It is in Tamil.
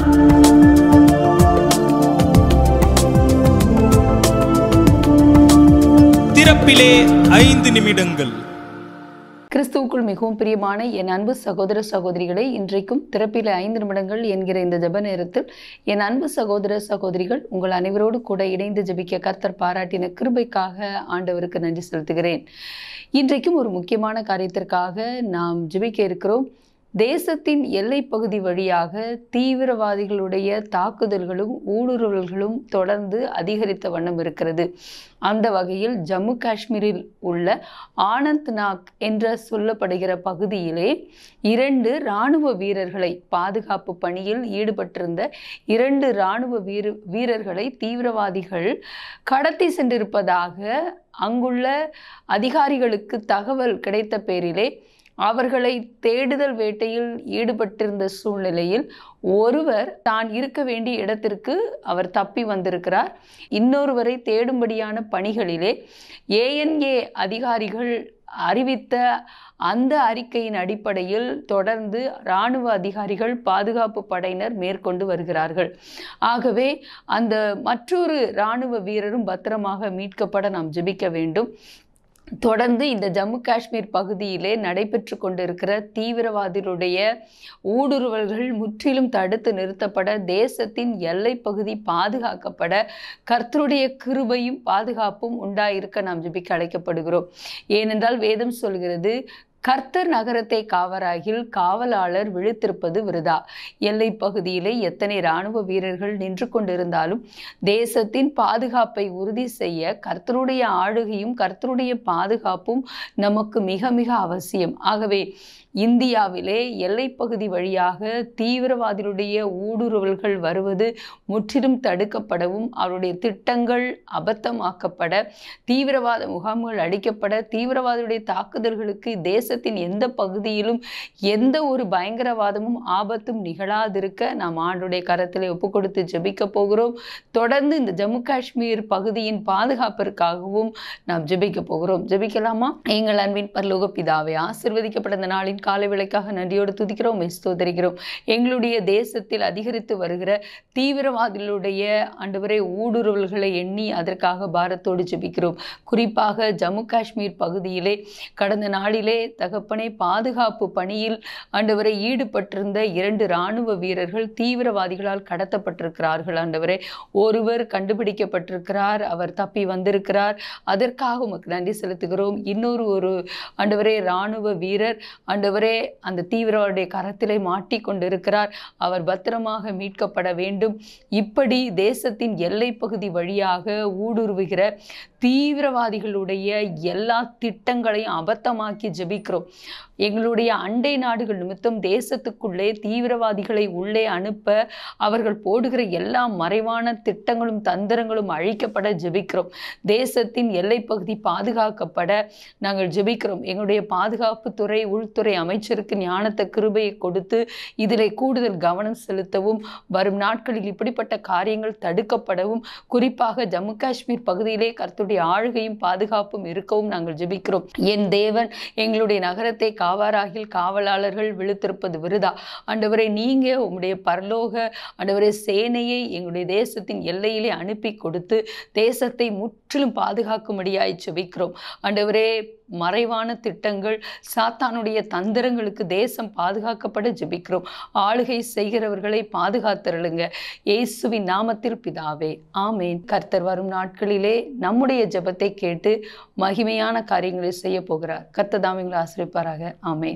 திறப்பிலே ஐந்து நிமிடங்கள் கிறிஸ்துவுக்குள் மிகவும் பிரியமான என் அன்பு சகோதர சகோதரிகளை இன்றைக்கும் திறப்பில ஐந்து நிமிடங்கள் என்கிற இந்த ஜெப நேரத்தில் என் அன்பு சகோதர சகோதரிகள் உங்கள் அனைவரோடு கூட இணைந்து ஜெபிக்க கர்த்தர் பாராட்டின கிருபைக்காக ஆண்டவருக்கு நன்றி செலுத்துகிறேன் இன்றைக்கும் ஒரு முக்கியமான காரியத்திற்காக நாம் ஜெபிக்க இருக்கிறோம் தேசத்தின் எல்லைப் பகுதி வழியாக தீவிரவாதிகளுடைய தாக்குதல்களும் ஊடுருவல்களும் தொடர்ந்து அதிகரித்த வண்ணம் இருக்கிறது அந்த வகையில் ஜம்மு காஷ்மீரில் உள்ள ஆனந்த்நாக் என்ற சொல்லப்படுகிற பகுதியிலே இரண்டு இராணுவ வீரர்களை பாதுகாப்பு பணியில் ஈடுபட்டிருந்த இரண்டு இராணுவ வீர வீரர்களை தீவிரவாதிகள் கடத்தி சென்றிருப்பதாக அங்குள்ள அதிகாரிகளுக்கு தகவல் கிடைத்த பேரிலே அவர்களை தேடுதல் வேட்டையில் ஈடுபட்டிருந்த சூழ்நிலையில் ஒருவர் தான் இருக்க வேண்டிய இடத்திற்கு அவர் தப்பி வந்திருக்கிறார் இன்னொருவரை தேடும்படியான பணிகளிலே ஏஎன்ஏ அதிகாரிகள் அறிவித்த அந்த அறிக்கையின் அடிப்படையில் தொடர்ந்து இராணுவ அதிகாரிகள் பாதுகாப்பு படையினர் மேற்கொண்டு வருகிறார்கள் ஆகவே அந்த மற்றொரு இராணுவ வீரரும் பத்திரமாக மீட்கப்பட நாம் ஜெபிக்க வேண்டும் தொடர்ந்து இந்த ஜம்மு காஷ்மீர் பகுதியிலே நடைபெற்று கொண்டிருக்கிற தீவிரவாதிகளுடைய ஊடுருவல்கள் முற்றிலும் தடுத்து நிறுத்தப்பட தேசத்தின் எல்லை பகுதி பாதுகாக்கப்பட கர்த்தருடைய கிருபையும் பாதுகாப்பும் உண்டாயிருக்க நாம் ஜெபிக்க அழைக்கப்படுகிறோம் ஏனென்றால் வேதம் சொல்கிறது கர்த்தர் நகரத்தை காவராகில் காவலாளர் விழித்திருப்பது விருதா எல்லை பகுதியிலே எத்தனை இராணுவ வீரர்கள் நின்று கொண்டிருந்தாலும் தேசத்தின் பாதுகாப்பை உறுதி செய்ய கர்த்தருடைய ஆளுகையும் கர்த்தருடைய பாதுகாப்பும் நமக்கு மிக மிக அவசியம் ஆகவே இந்தியாவிலே எல்லைப்பகுதி வழியாக தீவிரவாதிகளுடைய ஊடுருவல்கள் வருவது முற்றிலும் தடுக்கப்படவும் அவருடைய திட்டங்கள் அபத்தமாக்கப்பட தீவிரவாத முகாம்கள் அடிக்கப்பட தீவிரவாதிகளுடைய தாக்குதல்களுக்கு தேசத்தின் எந்த பகுதியிலும் எந்த ஒரு பயங்கரவாதமும் ஆபத்தும் நிகழாதிருக்க நாம் ஆண்டுடைய கரத்திலே ஒப்பு கொடுத்து ஜெபிக்க போகிறோம் தொடர்ந்து இந்த ஜம்மு காஷ்மீர் பகுதியின் பாதுகாப்பிற்காகவும் நாம் ஜெபிக்க போகிறோம் ஜெபிக்கலாமா எங்கள் அன்பின் பரலோக பிதாவே ஆசிர்வதிக்கப்பட்ட இந்த நாளின் காலை விலைக்காக நன்றியோடு துதிக்கிறோம் ஸ்தோத்தரிக்கிறோம் எங்களுடைய தேசத்தில் அதிகரித்து வருகிற தீவிரவாதிகளுடைய ஆண்டவரை ஊடுருவல்களை எண்ணி அதற்காக பாரத்தோடு ஜெபிக்கிறோம் குறிப்பாக ஜம்மு காஷ்மீர் பகுதியிலே கடந்த நாளிலே தகப்பனே பாதுகாப்பு பணியில் ஆண்டவரை ஈடுபட்டிருந்த இரண்டு இராணுவ வீரர்கள் தீவிரவாதிகளால் கடத்தப்பட்டிருக்கிறார்கள் ஆண்டவரே ஒருவர் கண்டுபிடிக்கப்பட்டிருக்கிறார் அவர் தப்பி வந்திருக்கிறார் அதற்காக உமக்கு நன்றி செலுத்துகிறோம் இன்னொரு ஒரு ஆண்டவரே இராணுவ வீரர் ஆண்டவரே அந்த தீவிரவாதியுடைய கரத்திலே மாட்டிக்கொண்டிருக்கிறார் அவர் பத்திரமாக மீட்கப்பட வேண்டும் இப்படி தேசத்தின் எல்லைப் பகுதி வழியாக ஊடுருவுகிற தீவிரவாதிகளுடைய எல்லா திட்டங்களையும் அபத்தமாக்கி ஜெபிக்கிறோம் எங்களுடைய அண்டை நாடுகள் நிமித்தம் தேசத்துக்குள்ளே தீவிரவாதிகளை உள்ளே அனுப்ப அவர்கள் போடுகிற எல்லா மறைவான திட்டங்களும் தந்திரங்களும் அழிக்கப்பட ஜெபிக்கிறோம் தேசத்தின் எல்லைப்பகுதி பாதுகாக்கப்பட நாங்கள் ஜெபிக்கிறோம் எங்களுடைய பாதுகாப்புத்துறை உள்துறை அமைச்சருக்கு ஞானத்தை கிருபையை கொடுத்து இதிலே கூடுதல் கவனம் செலுத்தவும் வரும் நாட்களில் இப்படிப்பட்ட காரியங்கள் தடுக்கப்படவும் குறிப்பாக ஜம்மு காஷ்மீர் பகுதியிலே கர்த்தருடைய ஆளுகையும் பாதுகாப்பும் இருக்கவும் நாங்கள் ஜெபிக்கிறோம் என் தேவன் எங்களுடைய நகரத்தை காவாராகில் காவலாளர்கள் விழுத்திருப்பது விருதா ஆண்டவரை நீங்க உம்முடைய பரலோக ஆண்டவரே சேனையை எங்களுடைய தேசத்தின் எல்லையிலே அனுப்பி கொடுத்து தேசத்தை முற்றிலும் பாதுகாக்கும்படியாய் ஜெபிக்கிறோம் ஆண்டவரே மறைவான திட்டங்கள் சாத்தானுடைய தந்திரங்களுக்கு தேசம் பாதுகாக்கப்பட ஜெபிக்கிறோம் ஆளுகை செய்கிறவர்களை பாதுகாத்தருளுங்க இயேசுவின் நாமத்தில் பிதாவே ஆமேன் கர்த்தர் வரும் நாட்களிலே நம்முடைய ஜெபத்தை கேட்டு மகிமையான காரியங்களை செய்ய போகிறார் கர்த்தர் தாமிங்களை ஆசிரிப்பாராக ஆமேன்